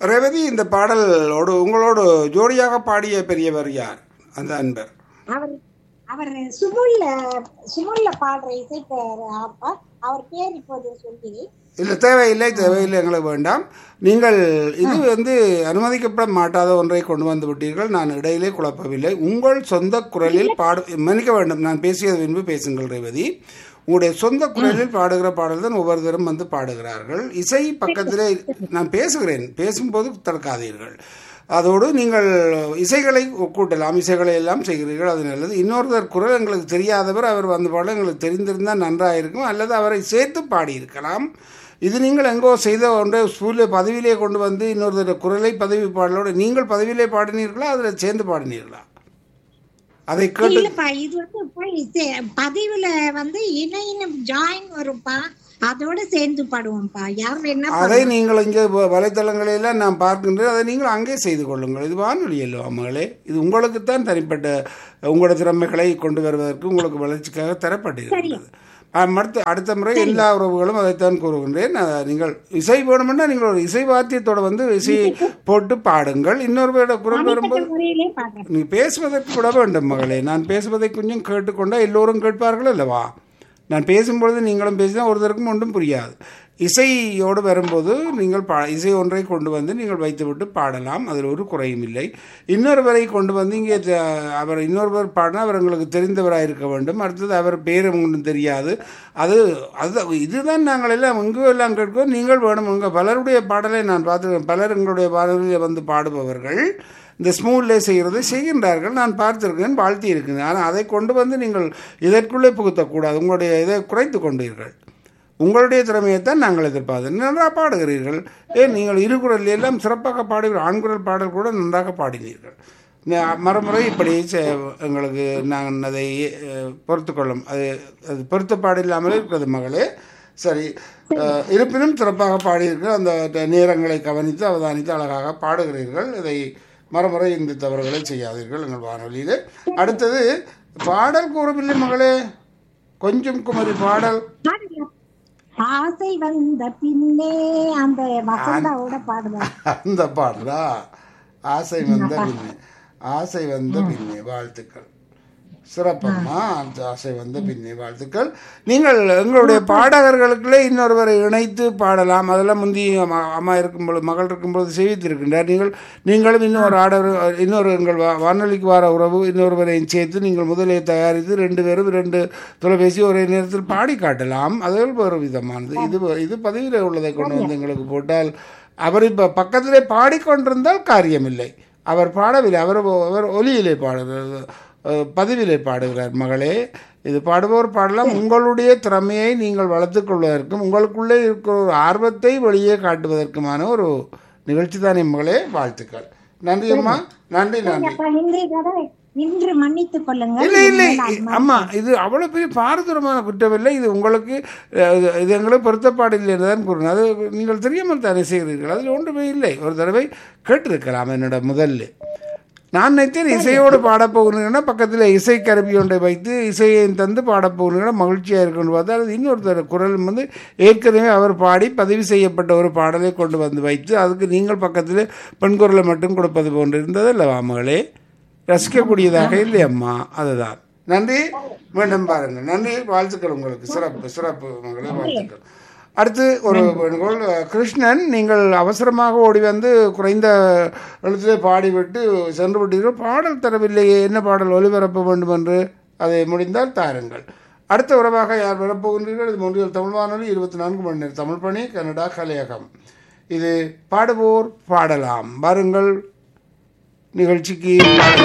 ரேவதி இந்த பாடலோடு உங்களோடு ஜோடியாக பாடிய பெரியவர் யார் அந்த அன்பர் அவர் அவர் சுமுல்ல சுமுல்ல பாடுற இசைப்பேர் அப்பா அவர் பேர் இப்போது சொல்லி இல்லை தேவையில்லை தேவையில்லை எங்களுக்கு வேண்டாம் நீங்கள் இது வந்து அனுமதிக்கப்பட மாட்டாத ஒன்றை கொண்டு வந்து விட்டீர்கள் நான் இடையிலே குழப்பவில்லை உங்கள் சொந்த குரலில் பாடு மன்னிக்க வேண்டும் நான் பேசியது பின்பு பேசுங்கள் ரேவதி உங்களுடைய சொந்த குரலில் பாடுகிற பாடல் தான் ஒவ்வொருத்தரும் வந்து பாடுகிறார்கள் இசை பக்கத்திலே நான் பேசுகிறேன் பேசும்போது தடுக்காதீர்கள் அதோடு நீங்கள் இசைகளை கூட்டலாம் இசைகளை எல்லாம் செய்கிறீர்கள் அது நல்லது இன்னொருத்தர் குரல் எங்களுக்கு தெரியாதவர் அவர் வந்து பாட எங்களுக்கு தெரிந்திருந்தால் நன்றாக இருக்கும் அல்லது அவரை சேர்த்து பாடியிருக்கலாம் இது நீங்கள் எங்கோ செய்த ஒன்றை ஸ்கூலில் பதவியிலே கொண்டு வந்து இன்னொருத்தர் குரலை பதவி பாடலோடு நீங்கள் பதவியிலே பாடினீர்களா அதில் சேர்ந்து பாடினீர்களா அதை கேட்டு இல்லப்பா இது வந்து போய் சே- பதிவுல வந்து இணையினம் ஜாயின் வரும்பா அதோட சேர்ந்து பாடுவோம்ப்பா யார் என்ன அதை நீங்கள் இங்கே வ- வலைத்தளங்களிலெல்லாம் நான் பார்க்கின்றேன் அதை நீங்கள் அங்கே செய்து கொள்ளுங்கள் இது வானொலி அல்லவா மகளே இது உங்களுக்குத்தான் தனிப்பட்ட உங்களோட திறமைகளை கொண்டு வருவதற்கு உங்களுக்கு வளர்ச்சிக்காக தரப்பட்டிருக்கிறது ஆம், அடுத்த அடுத்த முறை எல்லா உறவுகளும் அதைத்தான் கூறுகின்றேன் அஹ், நீங்கள் இசை வேணுமென்னா நீங்கள் ஒரு இசை வாத்தியத்தோட வந்து இசையை போட்டு பாடுங்கள் இன்னொரு குரல் வரும்போது முறையிலே பாடுறேன் நீ பேசுவதற்கு விட வேண்டும் மகளே நான் பேசுவதை கொஞ்சம் கேட்டுக்கொண்டா எல்லோரும் கேட்பார்கள் அல்லவா நான் பேசும்பொழுது நீங்களும் பேசினா ஒருத்தருக்கும் ஒன்றும் புரியாது இசையோடு வரும்போது நீங்கள் பா இசை ஒன்றை கொண்டு வந்து நீங்கள் வைத்துவிட்டு பாடலாம் அதில் ஒரு குறையும் இல்லை இன்னொருவரை கொண்டு வந்து இங்கே த- அவர் இன்னொருவர் பாடினா அவர் உங்களுக்கு தெரிந்தவராக இருக்க வேண்டும் அடுத்தது அவர் பேரும் ஒன்றும் தெரியாது அது அது இதுதான் நாங்கள் எல்லாம் எங்கோ எல்லாம் கேட்கிறோம் நீங்கள் வேணும் உங்கள் பலருடைய பாடலை நான் பார்த்துருக்கேன் பலர் எங்களுடைய பாடலில் வந்து பாடுபவர்கள் இந்த ஸ்மூல்லே செய்கிறதை செய்கின்றார்கள் நான் பார்த்திருக்கேன் வாழ்த்தி இருக்கிறேன் ஆனால் அதை கொண்டு வந்து நீங்கள் இதற்குள்ளே புகுத்தக்கூடாது உங்களுடைய இதை குறைத்து கொண்டீர்கள் உங்களுடைய திறமையைத்தான் நாங்கள் எதிர்பார்த்தோம் நன்றாக பாடுகிறீர்கள் ஏன் நீங்கள் இரு குரல் எல்லாம் சிறப்பாக பாடுவீர்கள் ஆண் குரல் பாடல் கூட நன்றாக பாடினீர்கள் ந- மறுமுறை இப்படி செ- எங்களுக்கு நாங்கள் அதை அஹ், பொறுத்துக்கொள்ளும் அது அது பொருத்தப்பாடு இல்லாமலே இருக்கிறது மகளே சரி அஹ், இருப்பினும் சிறப்பாக பாடியிருக்கிற அந்த ட- நேரங்களை கவனித்து அவதானித்து அழகாக பாடுகிறீர்கள் இதை மறுமுறை இந்த தவறுகளை செய்யாதீர்கள் எங்கள் வானொலியில் அடுத்தது பாடல் கூறவில்லை மகளே கொஞ்சம் குமரி பாடல் பாடுங்க. ஆசை வந்த பின்னே அந்த வசந்தாவோட பாடுவேன் அந்த பாடலா ஆசை வந்த பின்னே ஆசை வந்த பின்னே வாழ்த்துக்கள் சிறப்பம்மா அந்த ஆசை வந்த பின்னே வாழ்த்துக்கள் நீங்கள் எங்களுடைய பாடகர்களுக்குள்ளே இன்னொருவரை இணைத்து பாடலாம் அதெல்லாம் முந்தி அம்மா- அம்மா இருக்கும்பொழுது மகள் இருக்கும்பொழுது செய்வித்திருக்கின்றார் நீங்கள் நீங்களும் இன்னொரு ஆடவர் இன்னொரு எங்கள் வா- வானொலிக்கு வர உறவு இன்னொருவரையும் சேர்த்து நீங்கள் முதலே தயாரித்து ரெண்டு பேரும் ரெண்டு தொலைபேசி ஒரே நேரத்தில் பாடி காட்டலாம் அது ஒரு விதமானது இது இது பதிவில் உள்ளதை கொண்டு வந்து எங்களுக்கு போட்டால் அவர் இப்போ பக்கத்திலே பாடிக்கொண்டிருந்தால் காரியமில்லை அவர் பாடவில்லை அவர் அவர் ஒலியிலே பாடுகிறார் அஹ், பதிவிலே பாடுகிறார் மகளே இது பாடுபவர் பாடலாம் உங்களுடைய திறமையை நீங்கள் வளர்த்துக் கொள்வதற்கும் உங்களுக்குள்ளே இருக்கிற ஒரு ஆர்வத்தை வெளியே காட்டுவதற்குமான ஒரு நிகழ்ச்சி தானே மகளே வாழ்த்துக்கள் நன்றி அம்மா நன்றி நன்றி அப்ப இன்றைய தடவை இன்று மன்னித்துக் கொள்ளுங்கள் இல்லை இல்லை இனிமேல் அது மாதிரி அம்மா இது அவ்வளோ பெரிய பாரதூரமான குற்றமில்லை இது உங்களுக்கு அஹ், இது- இது எங்களுக்கு பொருத்தப்பாடு இல்லை என்று தான் கூறுங்க அது நீங்கள் தெரியாமல் தானே செய்கிறீர்கள் அதில் ஒன்றுமே இல்லை ஒரு தடவை கேட்டிருக்கலாம் என்னோட முதல்ல நான் நினைத்தேன் இசையோடு பாடப்போகிறீங்கன்னா பக்கத்தில் இசை கருவி ஒன்றை வைத்து இசையை தந்து பாடப்போகிறீங்கன்னா மகிழ்ச்சியாக இருக்குன்னு பார்த்தா அது இன்னொருத்தர் குரல் வந்து ஏற்கனவே அவர் பாடி பதிவு செய்யப்பட்ட ஒரு பாடலை கொண்டு வந்து வைத்து அதுக்கு நீங்கள் பக்கத்தில் பெண் குரலை மட்டும் கொடுப்பது போன்று இருந்தது அல்லவா மகளே ரசிக்கக்கூடியதாக இல்லை அம்மா அதுதான் நன்றி மீண்டும் பாருங்கள் நன்றி வாழ்த்துக்கள் உங்களுக்கு சிறப்பு சிறப்பு மகளே வாழ்த்துக்கள் அடுத்து ஒரு வேண்டுகோள் கிருஷ்ணன் நீங்கள் அவசரமாக ஓடி வந்து குறைந்த எழுத்திலே பாடிவிட்டு சென்று விட்டீர்கள் பாடல் தரவில்லையே என்ன பாடல் ஒளிபரப்ப வேண்டும் என்று அதை முடிந்தால் தாருங்கள் அடுத்த உறவாக யார் வரப்போகின்றீர்கள் இது மொழியில் தமிழ் வானொலி இருபத்தி நான்கு மணி நேரம் தமிழ் பணி கனடா கலையகம் இது பாடுவோர் பாடலாம் வாருங்கள் நிகழ்ச்சிக்கு